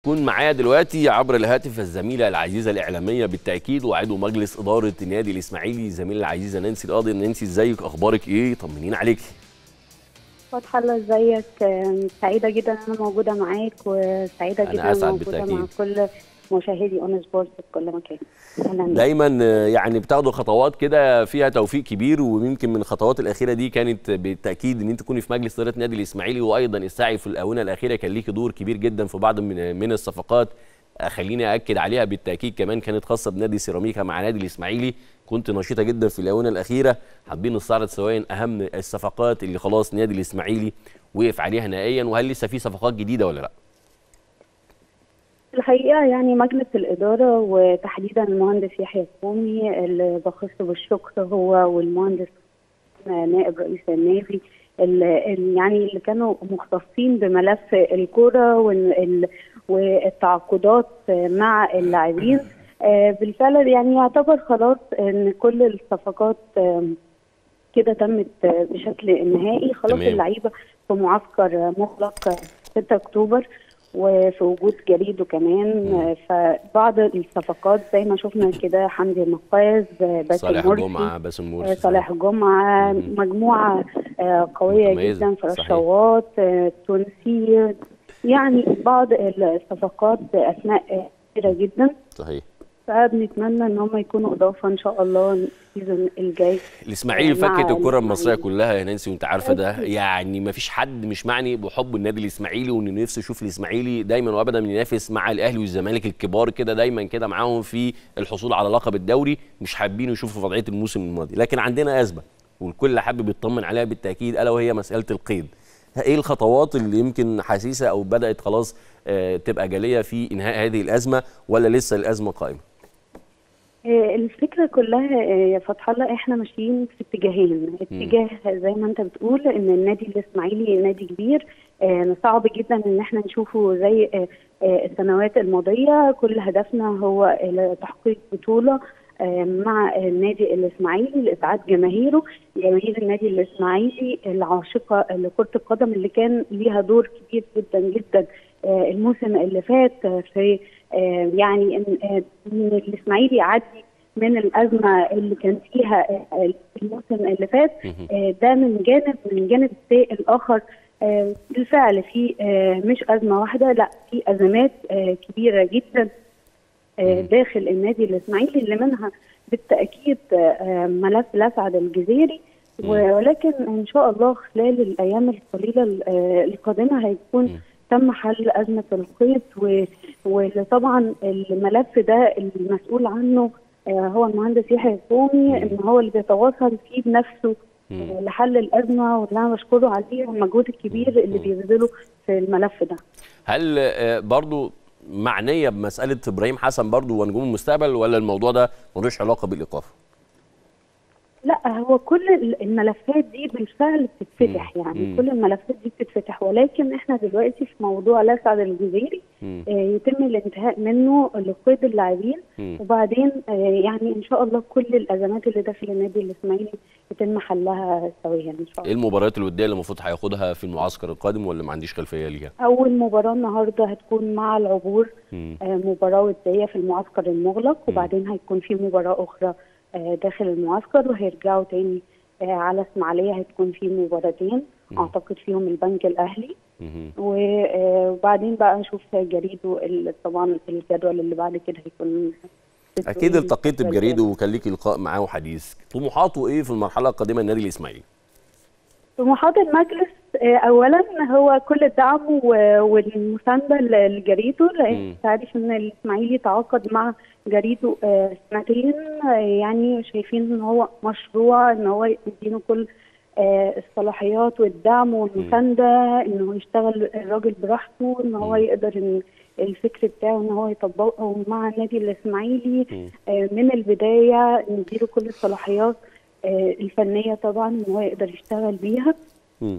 يكون معايا دلوقتي عبر الهاتف الزميله العزيزه الاعلاميه بالتاكيد وعضو مجلس اداره النادي الاسماعيلي الزميله العزيزه نانسي القاضي نانسي ازيك اخبارك ايه طمنين عليكي فتحي الله ازيك آم، سعيده جدا ان انا موجوده معاك وسعيده أنا جدا أسعد موجوده بالتأكيد. مع كل مشاهدي اون سبورت في كل مكان اهلا بك. دايما آه، يعني بتاخدوا خطوات كده فيها توفيق كبير ويمكن من الخطوات الاخيره دي كانت بالتاكيد ان انت تكوني في مجلس اداره النادي الاسماعيلي وايضا السعي في الاونه الاخيره كان ليكي دور كبير جدا في بعض من من الصفقات آه، خليني اكد عليها بالتاكيد كمان كانت خاصه بنادي سيراميكا مع نادي الاسماعيلي كنت نشيطه جدا في الاونه الاخيره حابين نستعرض سواء اهم الصفقات اللي خلاص نادي الاسماعيلي وقف عليها نهائيا وهل لسه في صفقات جديده ولا لا الحقيقه يعني مجلس الاداره وتحديدا المهندس يحيى الكومي اللي بخص بالشكر هو والمهندس نائب رئيس النادي ال- ال- يعني اللي كانوا مختصين بملف الكرة وال- ال- والتعاقدات مع اللاعبين آه، بالفعل يعني يعتبر خلاص ان كل الصفقات آم، كده تمت آه، بشكل نهائي خلاص تمام. اللعيبه في معسكر آه، مغلق آه، 6 اكتوبر وفي وجود جريدو كمان آه، فبعض الصفقات زي ما شفنا كده حمدي النقاز آه، باسم صالح مرسي جمعه باسم آه، مرسي صالح جمعة مم. مجموعة آه، قوية متميزة، جدا في صحيح. الشواط آه، تونسي يعني بعض الصفقات أثناء آه، كتيرة جدا صحيح فبنتمنى ان هم يكونوا اضافه ان شاء الله السيزون الجاي الاسماعيلي مع فكت الكره المصريه الإسماعيلي. كلها يا نانسي وانت عارفه ده يعني ما فيش حد مش معني بحب النادي الاسماعيلي وان نفسه يشوف الاسماعيلي دايما وابدا ينافس مع الاهلي والزمالك الكبار كده دايما كده معاهم في الحصول على لقب الدوري مش حابين يشوفوا وضعيه الموسم الماضي لكن عندنا ازمه والكل حابب يطمن عليها بالتاكيد الا وهي مساله القيد ايه الخطوات اللي يمكن حسيسه او بدات خلاص آه، تبقى جاليه في انهاء هذه الازمه ولا لسه الازمه قائمه آه، الفكره كلها آه، يا فتح الله احنا ماشيين في اتجاهين اتجاه زي ما انت بتقول ان النادي الاسماعيلي نادي كبير آه، صعب جدا ان احنا نشوفه زي آه، آه، السنوات الماضيه كل هدفنا هو آه، تحقيق بطوله آه، مع النادي الاسماعيلي لاسعاد جماهيره جماهير النادي الاسماعيلي العاشقه لكره القدم اللي كان ليها دور كبير جدا جدا آه، الموسم اللي فات آه، في آه، يعني ان آه، إن الاسماعيلي يعدي من الازمه اللي كان فيها آه، الموسم اللي فات مهم. آه، ده من جانب من جانب الشيء الاخر آه، بالفعل في آه، مش ازمه واحده لا في ازمات آه، كبيره جدا آه، مم. داخل النادي الاسماعيلي اللي منها بالتاكيد آه، ملف الاسعد الجزيري مم. ولكن ان شاء الله خلال الايام القليله آه، القادمه هيكون مم. تم حل ازمه القيد و- وطبعا الملف ده المسؤول عنه آه، هو المهندس يحيى الكومي ان هو اللي بيتواصل فيه بنفسه مم. آه، لحل الازمه واللي انا بشكره عليه والمجهود الكبير اللي مم. بيبذله في الملف ده. هل آه، برضو معنيه بمساله ابراهيم حسن برضو ونجوم المستقبل ولا الموضوع ده ملوش علاقه بالايقاف؟ لا هو كل ال- الملفات دي بالفعل بتتفتح مم. يعني مم. كل الملفات دي بتتفتح ولكن احنا دلوقتي في موضوع الاسعد الجزيري مم. آه، يتم الانتهاء منه لقيد اللاعبين مم. وبعدين آه، يعني ان شاء الله كل الازمات اللي داخل النادي الاسماعيلي يتم حلها سويا ان شاء ايه الله. المباريات الوديه اللي المفروض هياخدها في المعسكر القادم ولا ما عنديش خلفيه ليها؟ اول مباراه النهارده هتكون مع العبور مم. آه، مباراه وديه في المعسكر المغلق وبعدين هيكون في مباراه اخرى آه، داخل المعسكر وهيرجعوا تاني آه، على اسماعيليه هتكون في مباراتين مم. اعتقد فيهم البنك الاهلي مم. و- آه، وبعدين بقى نشوف جريده ال- طبعا الجدول اللي بعد كده هيكون اكيد التقيت بجريده وكان ليكي لقاء معاه وحديث طموحاته ايه في المرحله القادمه النادي الاسماعيلي؟ طموحات المجلس آه، اولا هو كل الدعم و- والمسانده ل- لجريده مم. لان تعرف ان الاسماعيلي تعاقد مع جريده آه، سنتين آه، يعني شايفين ان هو مشروع ان هو يديله كل آه، الصلاحيات والدعم والمسانده ان هو يشتغل الراجل براحته ان هو مم. يقدر ان الفكر بتاعه ان هو يطبقه مع النادي الاسماعيلي مم. آه، من البدايه نديله كل الصلاحيات آه، الفنيه طبعا ان هو يقدر يشتغل بيها مم.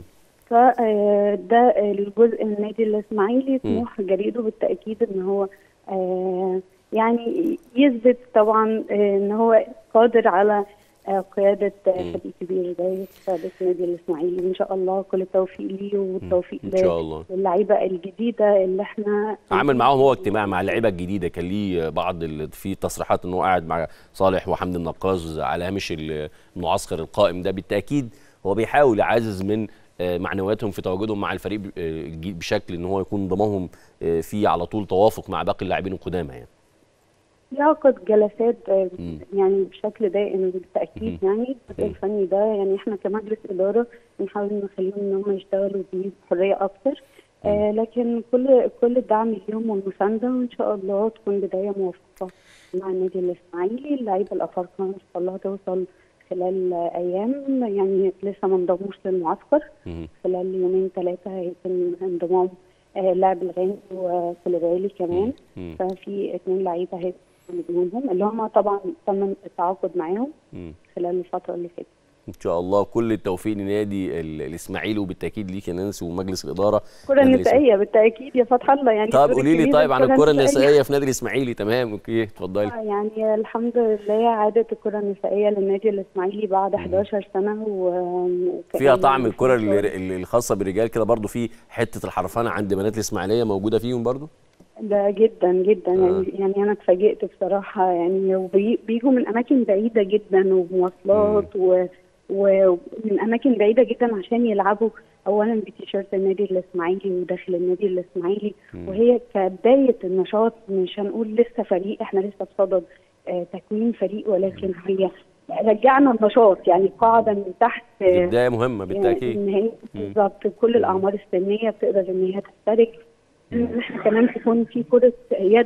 فده الجزء من النادي الاسماعيلي طموح جريده بالتاكيد ان هو آه، يعني يثبت طبعا آه، ان هو قادر على آه، قياده آه، فريق كبير زي قياده نادي الاسماعيلي ان شاء الله كل التوفيق ليه والتوفيق ان شاء الله للعيبه الجديده اللي احنا عمل معاهم هو اجتماع مع اللعيبه الجديده كان ليه بعض ال- في تصريحات ان هو قاعد مع صالح وحمدي النقاز على هامش المعسكر القائم ده بالتاكيد هو بيحاول يعزز من آه، معنوياتهم في تواجدهم مع الفريق ب- آه، الجي- بشكل ان هو يكون ضمهم آه، في على طول توافق مع باقي اللاعبين القدامى يعني يعقد جلسات آه، مم. يعني بشكل دائم بالتاكيد مم. يعني الجزء الفني ده يعني احنا كمجلس اداره بنحاول نخليهم ان هم يشتغلوا بيه بحريه اكتر آه لكن كل كل الدعم ليهم والمسانده وان شاء الله تكون بدايه موفقه مع النادي الاسماعيلي اللعيبه الافارقه ان شاء الله توصل خلال آه، ايام يعني لسه ما انضموش للمعسكر مم. خلال يومين ثلاثه هيتم انضمام آه لاعب الغاني وكوليبالي كمان مم. ففي اثنين لعيبه هيتم نجومهم اللي هم طبعا تم التعاقد معاهم مم. خلال الفتره اللي فاتت ان شاء الله كل التوفيق لنادي ال- الاسماعيلي وبالتاكيد ليك يا نانسي ومجلس الاداره الكره نادي النسائيه بالتاكيد يا فتح الله يعني طيب الدور قولي لي الكبير طيب عن الكرة الكره النسائيه في نادي الاسماعيلي تمام اوكي اتفضلي آه، يعني الحمد لله عادت الكره النسائيه للنادي الاسماعيلي بعد 11 سنه و... وكأن فيها طعم الكره في اللي- اللي- الخاصه بالرجال كده برضو في حته الحرفنه عند بنات الاسماعيليه موجوده فيهم برضو ده جدا جدا آه. يعني يعني انا اتفاجئت بصراحه يعني وبيجوا من اماكن بعيده جدا ومواصلات و ومن اماكن بعيده جدا عشان يلعبوا اولا بتيشيرت النادي الاسماعيلي وداخل النادي الاسماعيلي وهي كبدايه النشاط مش هنقول لسه فريق احنا لسه بصدد آه تكوين فريق ولكن هي رجعنا النشاط يعني قاعده من تحت دي آه، بدايه مهمه بالتاكيد ان هي بالظبط كل الاعمار السنيه بتقدر ان هي تشترك ان احنا كمان تكون في كره يد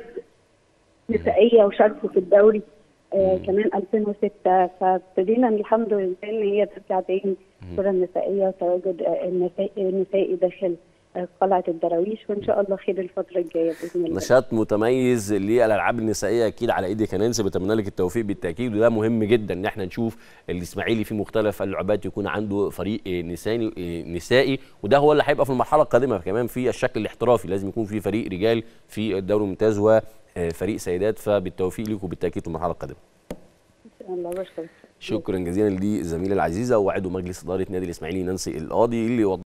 نسائيه وشاركوا في الدوري آه كمان 2006 فابتدينا الحمد لله ان هي ترجع تاني الكره النسائيه وتواجد آه، النسائي النسائي داخل آه، قلعه الدراويش وان شاء الله خير الفتره الجايه باذن الله نشاط متميز للالعاب النسائيه اكيد على ايدك يا نانسي بتمنى لك التوفيق بالتاكيد وده مهم جدا ان احنا نشوف الاسماعيلي في مختلف اللعبات يكون عنده فريق نسائي نسائي وده هو اللي هيبقى في المرحله القادمه كمان في الشكل الاحترافي لازم يكون في فريق رجال في الدوري الممتاز وفريق سيدات فبالتوفيق لكم بالتاكيد في المرحله القادمه ان شاء الله بشكرك شكرا جزيلا للزميله العزيزه وعضو مجلس اداره نادي الاسماعيلي نانسي القاضي اللي